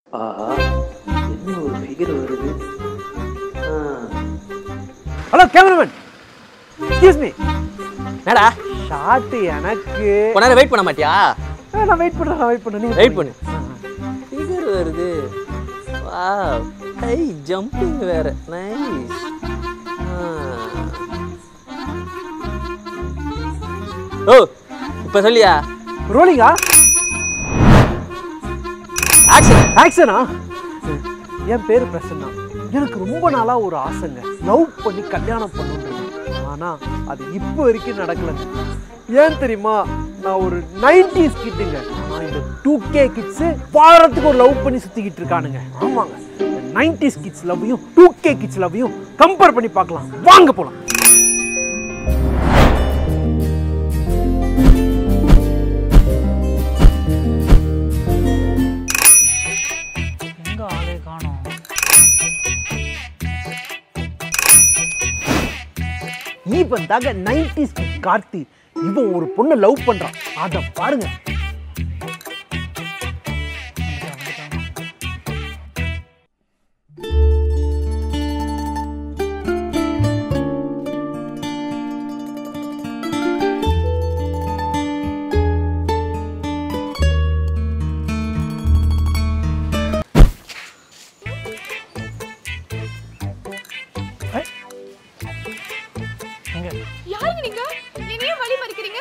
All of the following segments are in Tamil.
ஆஹா என்ன ஒரு ஃபிகர் வருது ஆ ஹலோ கேமராமேன் எக்ஸ்கியூஸ் மீ என்னடா ஷார்ட் எனக்கு கொஞ்ச நேரம் வெயிட் பண்ண மாட்டியா ஆ, நான் வெயிட் பண்ணுறேன் நான் வெயிட் பண்ணுறேன் வெயிட் பண்ணு ஃபிகர் வருது வா ஹை ஜம்பிங் வேற நைஸ் ஓ இப்போ சொல்லியா ரோலிங்கா ஆக்ஷன் ஆக்ஷனா என் பேர் பிரசன்னா எனக்கு ரொம்ப நாளா ஒரு ஆசைங்க லவ் பண்ணி கல்யாணம் பண்ணணும் ஆனா அது இப்போ வரைக்கும் நடக்கலங்க ஏன் தெரியுமா நான் ஒரு நைன்டிஸ் கிட்டுங்க நான் இந்த டூ கே கிட்ஸ் வாரத்துக்கு ஒரு லவ் பண்ணி சுத்திக்கிட்டு இருக்கானுங்க ஆமாங்க நைன்டிஸ் கிட்ஸ் லவ்வையும் டூ கே கிட்ஸ் லவ்வையும் கம்பேர் பண்ணி பார்க்கலாம் வாங்க போலாம் எங்க ஆளே காணோம் இவன் தாங்க நைன்டிஸ் கார்த்தி இவன் ஒரு பொண்ணை லவ் பண்றான் அத பாருங்க எங்க யாருங்க நீங்க என்னையும் வழி மறிக்கிறீங்க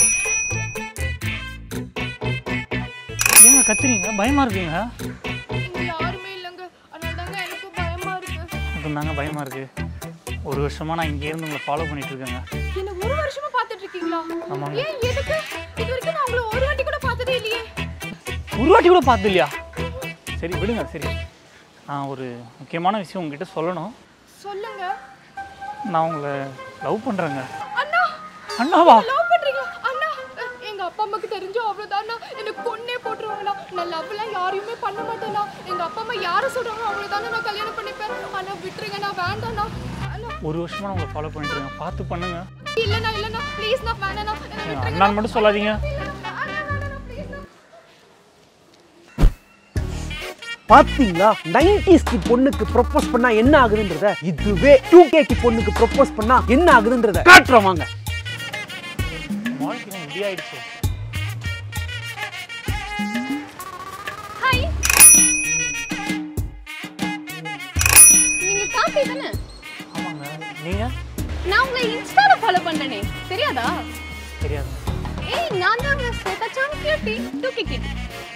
ஏங்க கத்துறீங்க பயமா இருக்கீங்க இங்க யாருமே இல்லைங்க அதனால தாங்க எனக்கும் பயமா இருக்கு எனக்கு தாங்க பயமா இருக்கு ஒரு வருஷமா நான் இங்கே இருந்து உங்களை ஃபாலோ பண்ணிட்டு இருக்கேங்க என்ன ஒரு வருஷமா பார்த்துட்டு இருக்கீங்களா ஆமாங்க. ஏன் எதுக்கு இது வரைக்கும் நான் உங்களை ஒரு வாட்டி கூட பார்த்ததே இல்லையே ஒரு வாட்டி கூட பார்த்து இல்லையா சரி விடுங்க சரி நான் ஒரு முக்கியமான விஷயம் உங்ககிட்ட சொல்லணும் சொல்லுங்க நான் உங்களை லவ் பண்ணுறேங்க அண்ணா அண்ணாவா லவ் பண்றீங்களா அண்ணா அஹ், எங்க அப்பா அம்மாக்கு தெரிஞ்சு அவ்வளவுதாண்ணா எனக்கு கொன்னே போட்டுருவாங்கண்ணா நான் லவ்லாம் யாரையுமே பண்ண மாட்டேனா எங்க அப்பா அம்மா யாரை சொல்றாங்களோ அவ்வளவுதானே நான் கல்யாணம் பண்ணிப்பேன் அண்ணா விட்டுருங்க நான் வேண்டாண்ணா அண்ணா ஒரு வருஷமா நான் உங்களை ஃபாலோ பண்ணிட்டு இருக்கேன் பார்த்து பண்ணுங்க இல்லண்ணா இல்லண்ணா ப்ளீஸ் நான் வேணாண்ணா என்ன ஏங்க, விட்டுருங்க அண்ணான்னு மட்டும் சொல்லாதீங்க அண்ணா வேணாண்ணா ப்ளீஸ் பாத்தீங்களா நைன்டிஸ் கி பொண்ணுக்கு ப்ரொபோஸ் பண்ணா என்ன ஆகுதுன்றத இதுவே டூ கே கி பொண்ணுக்கு ப்ரொபோஸ் பண்ணா என்ன ஆகுதுன்றத காட்டுறோம் வாங்க வாழ்க்கை இப்படி ஆயிடுச்சு ஹாய் நீங்க காப்பி தானே ஆமாங்க நீங்கள் நான் உங்களை இன்ஸ்டால ஃபாலோ பண்ணனே தெரியாதா தெரியாது ஏய் நான் தான் உங்க ஸ்வேதா சாம் கியூட்டி டூக்கி கிட்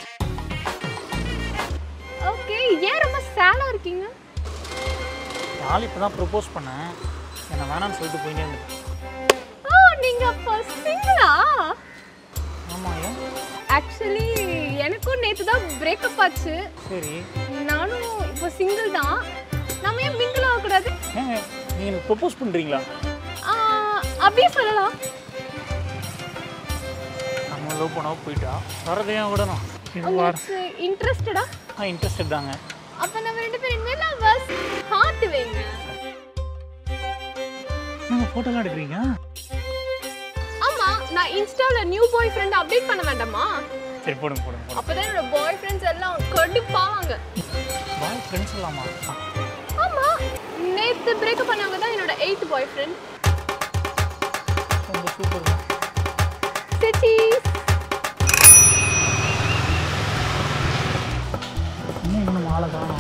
ஓகே ஏன் ரொம்ப சேலா இருக்கீங்க நாள் இப்போ தான் ப்ரப்போஸ் பண்ணேன் என்னை வேணாம்னு சொல்லிட்டு போயிட்டே இருந்தேன் ஓ நீங்க அப்ப சிங்கிளா ஆமாம் ஏன் ஆக்சுவலி எனக்கும் நேத்து தான் பிரேக்கப் ஆச்சு சரி நானும் இப்போ சிங்கிள் தான் நம்ம ஏன் மிங்கிள் ஆகக்கூடாது ஏங்க நீங்கள் எனக்கு ப்ரப்போஸ் பண்ணுறீங்களா ஆ, அப்படியே சொல்லலாம் நம்ம லவ் பண்ணால் போயிட்டா வரதையா விடணும் இது வார உங்களுக்கு இன்ட்ரெஸ்டடா ஆ இன்ட்ரெஸ்டட் தாங்க அப்ப நம்ம ரெண்டு பேரும் இனிமேல் லவ்வர்ஸ் ஹார்ட் வைங்க நீங்கள் ஃபோட்டோலாம் எடுக்கிறீங்க ஆமா நான் இன்ஸ்டால நியூ பாய் ஃப்ரெண்ட் அப்டேட் பண்ண வேண்டாமா சரி போடுங்க போடுங்க போடுங்க அப்பதான் என்னோட பாய் ஃப்ரெண்ட்ஸ் எல்லாம் கடுப்பாவாங்க பாய் ஃப்ரெண்ட்ஸ் இல்லாமா ஆமா நேத்து பிரேக்கப் பண்ணவங்க தான் என்னோட எயித் பாய் ஃப்ரெண்ட் ரொம்ப சூப்பர் சிச்சி இன்னும் இன்னும் ஆளை காணும்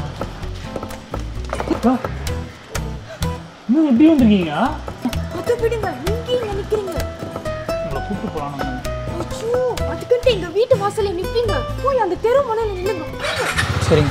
இன்னும் எப்படி வந்திருக்கீங்க அத விடுங்க நீங்க இங்க நிக்கிறீங்க உங்களை கூப்பிட்டு போகலான்னு அச்சோ அதுக்கிட்ட எங்க வீட்டு வாசல்ல நிப்பீங்க போய் அந்த தெரு மணல நில்லுங்க சரிங்க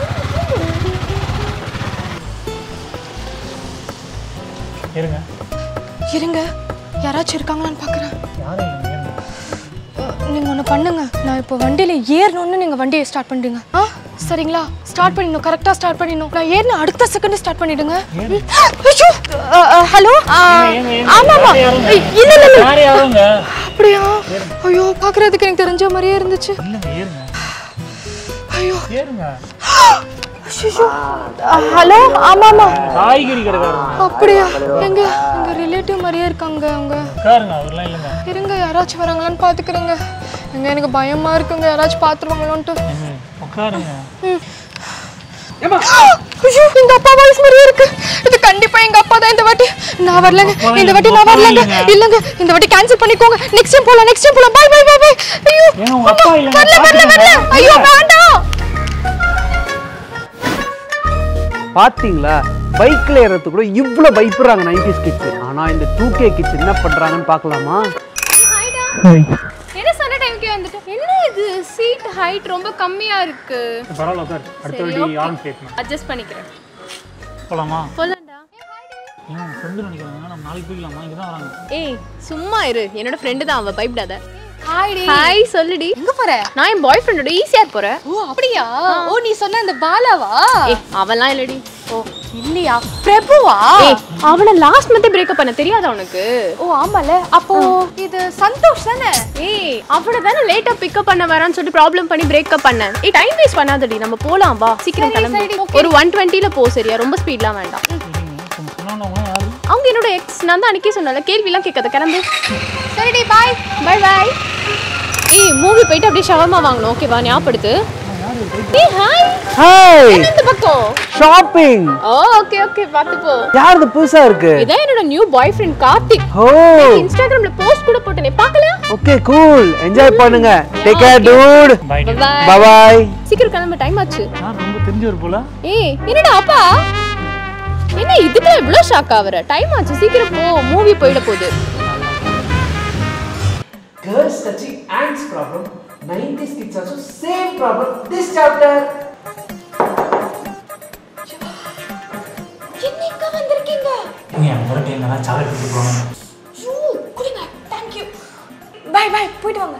இருங்க இருங்க யாராச்சும் இருக்காங்களான்னு பார்க்குறேன் யாரும் இல்லைங்க இருங்க நீங்கள் ஒன்று பண்ணுங்க நான் இப்போ வண்டியில் ஏறணும்னு நீங்கள் வண்டியை ஸ்டார்ட் பண்ணுறீங்க ஆ சரிங்களா ஸ்டார்ட் பண்ணிடணும் கரெக்டாக ஸ்டார்ட் பண்ணிடணும் நான் ஏறின அடுத்த செகண்ட் ஸ்டார்ட் பண்ணிடுங்க ஐயோ ஹலோ ஏங்க, ஏங்க, ஆமாம் ஆமாம் வேற யாருங்க? இல்லை இல்லை இல்லை வேற யாருங்க அப்படியா ஐயோ பார்க்குறதுக்கு எனக்கு தெரிஞ்ச மாதிரியே இருந்துச்சு இல்லைங்க ஏறுங்க ஐயோ ஏறுங்க ஹலோ ஆமாம் ஆமாம் காய்கறி கடைக்காரங்க அப்படியா எங்க எங்க ரிலேட்டிவ் மாதிரியே இருக்காங்க அவங்க உட்காருங்க அவர்லாம் இல்லைங்க இருங்க யாராச்சும் வராங்களான்னு பார்த்துக்கிறேங்க எங்க எனக்கு பயமா இருக்குங்க யாராச்சும் பார்த்துருவாங்களோன்ட்டு ஏங்க, உட்காருங்க ம் ஐயோ எங்க அப்பா வாய்ஸ் மாதிரியே இருக்கு இது கண்டிப்பா எங்க அப்பா தான் இந்த வாட்டி நான் வரலங்க அப்பா இந்த வாட்டி நான் அப்பா வரலங்க இல்லைங்க. இல்லங்க இந்த வாட்டி கேன்சல் பண்ணிக்கோங்க நெக்ஸ்ட் டைம் போலாம் நெக்ஸ்ட் டைம் போலாம் பை பை பை பை ஐயோ ஏங்க, உங்க அப்பா அம்மா, இல்லைங்க, வரல வரல வரல பாத்துக்கோங்க. ஐயோ வேண்டாம் பாத்தீங்களா பைக்ல ஏறது கூட இவ்வளோ பயப்படுறாங்க நைன்டிஸ் கிட்ஸ் ஆனா இந்த டூ கே கிட்ஸ் என்ன பண்றாங்கன்னு பார்க்கலாமா என்ன சொன்ன டைம்க்கே வந்துட்டு என்ன இது சீட் ஹைட் ரொம்ப கம்மியா இருக்கு பரவாயில்ல உட்கார் அடுத்த வாட்டி ஆரம்பி கேட்கணும் அட்ஜஸ்ட் பண்ணிக்கிறேன் போலாமா போலாம்டா ஏன் ஃப்ரெண்டு நினைக்கிறாங்க நம்ம நாளைக்கு போய்க்கலாமா இங்கே தான் வராங்க ஏய் சும்மா இரு என்னோட ஃப்ரெண்டு தான் அவ பயப்படாத ஹாய் ஹாய் சொல்லுடி எங்க போற நான் என் பாய் ஃப்ரெண்டோட ஈஸியா போறேன் ஓ அப்படியா ஓ நீ சொன்ன அந்த பாலாவா ஏய் அவன்லாம் இல்லடி ஓ இல்லையா பிரபுவா ஏய் அவனை லாஸ்ட் மந்த் பிரேக்கப் பண்ண தெரியாதா உனக்கு ஓ ஆமால அப்போ இது சந்தோஷ் தானே ஏய் அவனை தானே லேட்டா பிக்கப் பண்ண வரான்னு சொல்லிட்டு ப்ராப்ளம் பண்ணி பிரேக்கப் பண்ணேன் ஏய் டைம் வேஸ்ட் பண்ணாதடி நம்ம போலாம் வா சீக்கிரம் சரி, கிளம்பு ஒரு ஒன் டுவெண்ட்டில போ சரியா ரொம்ப ஸ்பீட்லாம் வேண்டாம் சரிங்க சொன்னாங்க யாரு அவங்க என்னோட எக்ஸ் நான் தான் அன்னைக்கே சொன்னல கேள்விலாம் கேட்காத கிளம்பு சரிடி பாய் பை பாய் ஏய் மூவி போயிட்டு அப்படியே ஷவர்மா வாங்கணும் ஓகேவா ஞாபகப்படுத்து ஏய் ஹாய் ஹாய் இந்த பக்கம் ஷாப்பிங் ஓ ஓகே ஓகே பார்த்து போ யார் இது புதுசா இருக்கு இதான் என்னோட new boyfriend Karthik oh இன்ஸ்டாகிராம்ல போஸ்ட் கூட போட்டேனே பார்க்கல ஓகே கூல் என்ஜாய் பண்ணுங்க take care dude bye bye bye சீக்கிரம் கிளம்ப டைம் ஆச்சு யார் ரொம்ப தெரிஞ்சவர் போல ஏய் என்னடா அப்பா என்ன இதுக்குலாம் இவ்ளோ ஷாக் ஆகுற டைம் ஆச்சு சீக்கிரம் போ மூவி போயிட போகுது Girls touching ants problem. 90s kids also same problem. This chapter. என்னங்க வந்திருக்கீங்க நீங்க ஒரு டைம் தான் சாக்லேட் கொடுத்து போகணும் ஐயோ குடிங்க தேங்க் யூ பை பை போயிட்டு வாங்க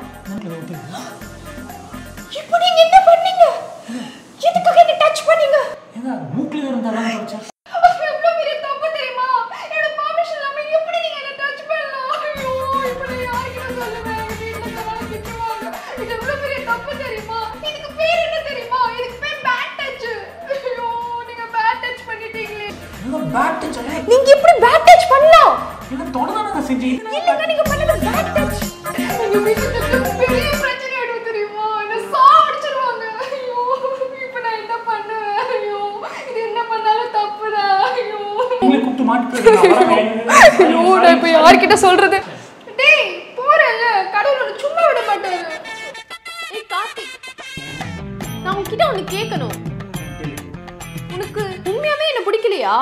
இப்போ நீங்க என்ன பண்ணீங்க எதுக்காக என்ன டச் பண்ணீங்க ஏங்க மூக்கில் இருந்தாலும் பிரச்சனை எவ்வளவு பெரிய தப்பு தெரியுமா என்னோட பெர்மிஷன் இல்லாம எப்படி நீங்க என்ன டச் பண்ணலாம் ஐயோ இப்போ நான் யார்கிட்ட சொல்லுவேன் வீட்ல சொன்னா திட்டுவாங்க இது எவ்வளவு பெரிய தப்பு தெரியுமா இதுக்கு பேர் என்ன தெரியுமா இதுக்கு பேர் பேட் டச் ஐயோ நீங்க பேட் டச் பண்ணிட்டீங்களே ஏங்க பேட் டச் நீங்க எப்படி பேட் டச் பண்ணலாம் ஏங்க தொடர்ந்து செஞ்சேன் இல்லங்க நீங்க பண்ணது பேட் டச் எங்க வீட்டுக்கு பெரிய பிரச்சனை ஆயிடும் தெரியுமா என்ன சாவடிச்சிருவாங்க ஐயோ இப்போ நான் என்ன பண்ணுவேன் ஐயோ இது என்ன பண்ணாலும் தப்புடா ஐயோ உங்களை கூப்பிட்டு மாட்டு ஐயோ நான் இப்போ யார்கிட்ட சொல்றது டேய் போறேன்ல கடவுள் உன்னை சும்மா விட மாட்டாரு ஏய் கார்த்திக் நான் உன்கிட்ட ஒன்று கேட்கணும் உனக்கு உண்மையாவே என்ன பிடிக்கலையா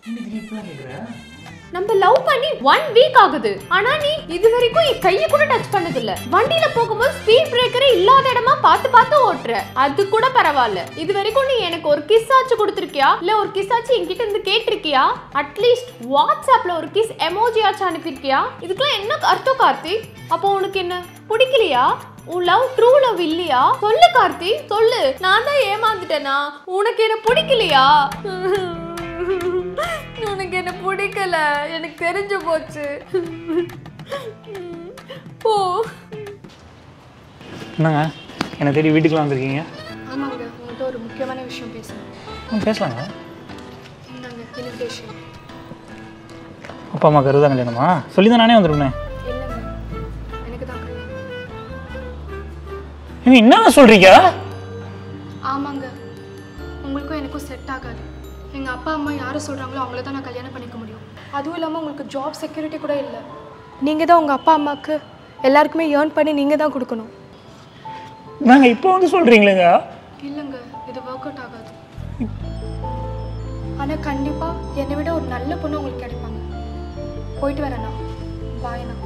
நம்ம லவ் பண்ணி ஒன் வீக் ஆகுது ஆனா நீ இது வரைக்கும் என் கையை கூட டச் பண்ணது இல்ல வண்டியில போகும்போது ஸ்பீட் பிரேக்கரே இல்லாத இடமா பார்த்து பார்த்து ஓட்டுற அது கூட பரவாயில்ல இது வரைக்கும் நீ எனக்கு ஒரு கிஸ் ஆச்சு கொடுத்துருக்கியா இல்ல ஒரு கிஸ் ஆச்சு என்கிட்ட இருந்து கேட்டிருக்கியா அட்லீஸ்ட் வாட்ஸ்அப்ல ஒரு கிஸ் எமோஜி ஆச்சு அனுப்பியிருக்கியா இதுக்கெல்லாம் என்ன அர்த்தம் கார்த்திக் அப்போ உனக்கு என்ன பிடிக்கலையா உன் லவ் ட்ரூ லவ் இல்லையா சொல்லு கார்த்தி சொல்லு நான் தான் ஏமாந்துட்டேனா உனக்கு என்ன பிடிக்கலையா உனக்கு என்ன பிடிக்கல எனக்கு தெரிஞ்சு போச்சு ஓ என்னங்க என்னை தேடி வீட்டுக்குலாம் வந்திருக்கீங்க ஆமாங்க உங்கள்கிட்ட ஒரு முக்கியமான விஷயம் பேசணும் ம், பேசலாங்க நாங்க இன்விடேஷன் அப்பா அம்மா கருதா கல்யாணமா சொல்லி தான் நானே வந்துருக்கேன் இல்லைங்க எனக்கு தான் கல்யாணம். ஏங்க என்னங்க சொல்றீங்க ஆமாங்க உங்களுக்கும் எனக்கும் செட் ஆகாது எங்கள் அப்பா அம்மா யாரை சொல்கிறாங்களோ அவங்கள தான் நான் கல்யாணம் பண்ணிக்க முடியும் அதுவும் இல்லாமல் உங்களுக்கு ஜாப் செக்யூரிட்டி கூட இல்லை நீங்கள் தான் உங்கள் அப்பா அம்மாவுக்கு எல்லாருக்குமே ஏர்ன் பண்ணி நீங்கள் தான் கொடுக்கணும் நாங்கள் இப்போ வந்து சொல்கிறீங்களேங்க இல்லைங்க இது ஒர்க் அவுட் ஆகாது ஆனால் கண்டிப்பாக என்னை விட ஒரு நல்ல பொண்ணு உங்களுக்கு கிடைப்பாங்க போயிட்டு வரேண்ணா பாய்ண்ணா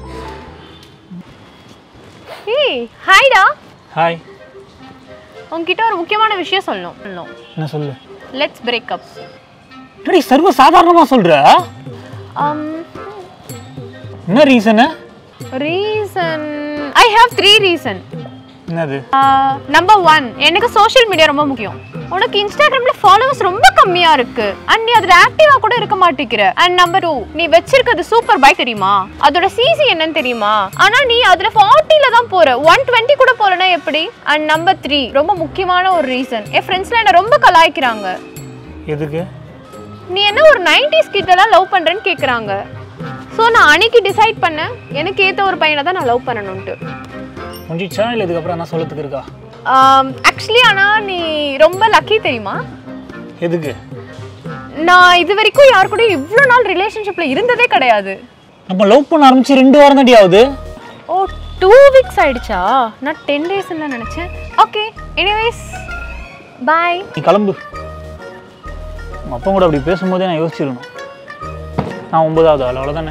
ஏய் ஹாய்டா ஹாய் உன்கிட்ட ஒரு முக்கியமான விஷயம் சொல்லணும் சொல்லணும் என்ன சொல்லு லெட்ஸ் பிரேக்கப் என்னடி சர்வ சாதாரணமாக சொல்கிற என்ன ரீசனு reason I have three reason என்னது நம்பர் ஒன் எனக்கு சோஷியல் மீடியா ரொம்ப முக்கியம் உனக்கு இன்ஸ்டாகிராம்ல ஃபாலோவர்ஸ் ரொம்ப கம்மியா இருக்கு அண்ட் நீ அதுல ஆக்டிவா கூட இருக்க மாட்டேங்கிற அண்ட் நம்பர் டூ நீ வச்சிருக்கிறது சூப்பர் பைக் தெரியுமா அதோட சிசி என்னன்னு தெரியுமா ஆனா நீ அதுல ஃபார்ட்டில தான் போற ஒன் டுவெண்ட்டி கூட போறனா எப்படி அண்ட் நம்பர் த்ரீ ரொம்ப முக்கியமான ஒரு ரீசன் என் ஃப்ரெண்ட்ஸ்ல என்ன ரொம்ப கலாய்க்கிறாங்க எதுக்கு நீ என்ன ஒரு நைன்டிஸ் கிட்டலாம் லவ் பண்றேன்னு கேக்குறாங்க ஸோ நான் அன்னைக்கு டிசைட் பண்ணேன் எனக்கு ஏத்த ஒரு பையனை தான் நான் லவ் பண்ணணும்ட்டு முடிஞ்சிச்சா இல்லை இதுக்கப்புறம் என்ன சொல்லத்துக்கு இருக்கா ஆக்சுவலி ஆனால் நீ ரொம்ப லக்கி தெரியுமா எதுக்கு நான் இது வரைக்கும் யார் கூட இவ்வளோ நாள் ரிலேஷன்ஷிப்ல இருந்ததே கிடையாது நம்ம லவ் பண்ண ஆரம்பிச்சு ரெண்டு வாரம் தாண்டி ஆகுது ஓ டூ வீக்ஸ் ஆயிடுச்சா நான் டென் டேஸ்ன்னு நினச்சேன் ஓகே எனிவேஸ் பாய் நீ கிளம்பு உங்கள் அப்பா கூட அப்படி பேசும்போதே நான் யோசிச்சிருக்கணும் நான் ஒன்பதாவது ஆள் அவ்வளோதானே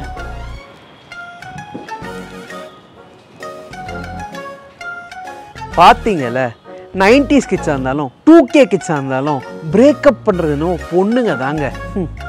பார்த்தீங்கல்ல நைன்டிஸ் கிட்ஸாக இருந்தாலும் டூ கே கிட்ஸாக இருந்தாலும் பிரேக்கப் பண்ணுறதுன்னு பொண்ணுங்க தாங்க ம்